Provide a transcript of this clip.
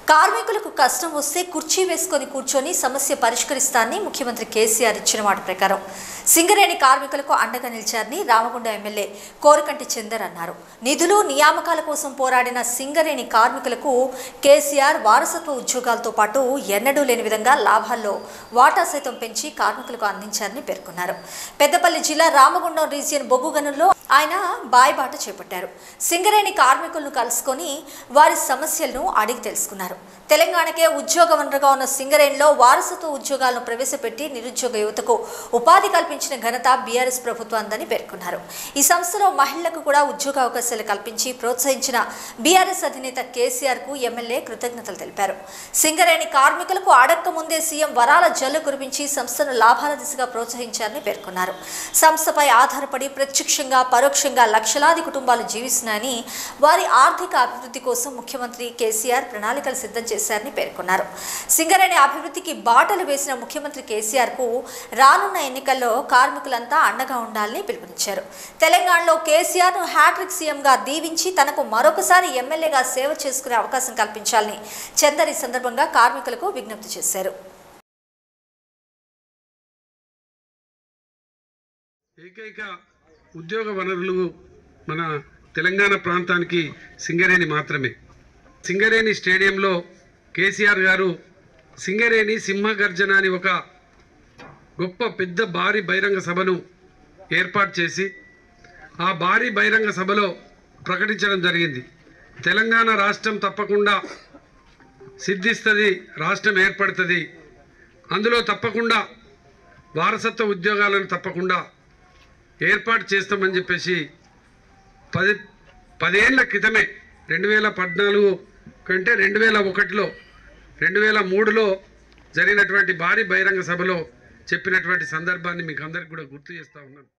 కార్మికులకు కష్టం వస్తే కుర్చీ వేసుకొని కూర్చొని సమస్య పరిష్కరిస్తానని ముఖ్యమంత్రి కేసీఆర్ ఇచ్చిన మాట ప్రకారం సింగరేణి కార్మికులకు అండగా నిలిచారని రామగుండ ఎమ్మెల్యే కోరకంటి చందర్ అన్నారు నిధులు నియామకాల కోసం పోరాడిన సింగరేణి కార్మికులకు కేసీఆర్ వారసత్వ ఉద్యోగాలతో పాటు ఎన్నడూ లేని విధంగా లాభాల్లో వాటా సైతం పెంచి కార్మికులకు అందించారని పేర్కొన్నారు పెద్దపల్లి జిల్లా రామగుండం రీజియన్ బొగ్గు గనుల్లో ఆయన బాయ్బాట చేపట్టారు సింగరేణి కార్మికులను కలుసుకొని వారి సమస్యలను అడిగి తెలుసుకున్నారు తెలంగాణకే ఉద్యోగ వనరుగా ఉన్న సింగరేణిలో వారసత్వ ఉద్యోగాలను ప్రవేశపెట్టి నిరుద్యోగ యువతకు ఉపాధి కల్పించిన ఘనత బీఆర్ఎస్ ప్రభుత్వాన్ని పేర్కొన్నారు ఈ సంస్థలో మహిళలకు కూడా ఉద్యోగ అవకాశాలు కల్పించి ప్రోత్సహించిన బీఆర్ఎస్ అధినేత కేసీఆర్ కు ఎమ్మెల్యే కృతజ్ఞతలు తెలిపారు సింగరేణి కార్మికులకు అడక్క ముందే సీఎం వరాల జల్లు కురిపించి సంస్థను లాభాల దిశగా ప్రోత్సహించారని పేర్కొన్నారు సంస్థపై ఆధారపడి ప్రత్యక్షంగా పరోక్షంగా లక్షలాది కుటుంబాలు జీవిస్తున్నాయని వారి ఆర్థిక అభివృద్ధి కోసం ముఖ్యమంత్రి కేసీఆర్ ప్రణాళికలు సిద్ధం చేశారని పేర్కొన్నారు సింగరేణి అభివృద్ధికి బాటలు వేసిన ముఖ్యమంత్రి కేసీఆర్ కు రానున్న ఎన్నికల్లో కార్మికులంతా అండగా ఉండాలని పిలుపునిచ్చారు తెలంగాణలో కేసీఆర్ ను హ్యాట్రిక్ సీఎంగా దీవించి తనకు మరొకసారి ఎమ్మెల్యేగా సేవ చేసుకునే అవకాశం కల్పించాలని చందర్ ఈ సందర్భంగా కార్మికులకు విజ్ఞప్తి చేశారు ఏకైక ఉద్యోగ వనరులు మన తెలంగాణ ప్రాంతానికి సింగరేణి మాత్రమే సింగరేణి స్టేడియంలో కేసీఆర్ గారు సింగరేణి సింహగర్జన అని ఒక గొప్ప పెద్ద భారీ బహిరంగ సభను ఏర్పాటు చేసి ఆ భారీ బహిరంగ సభలో ప్రకటించడం జరిగింది తెలంగాణ రాష్ట్రం తప్పకుండా సిద్ధిస్తుంది రాష్ట్రం ఏర్పడుతుంది అందులో తప్పకుండా వారసత్వ ఉద్యోగాలను తప్పకుండా ఏర్పాటు చేస్తామని చెప్పేసి పది పదేళ్ల క్రితమే రెండు వేల పద్నాలుగు కంటే రెండు వేల ఒకటిలో రెండు వేల మూడులో జరిగినటువంటి భారీ బహిరంగ సభలో చెప్పినటువంటి సందర్భాన్ని మీకు అందరికి కూడా గుర్తు చేస్తా ఉన్నాను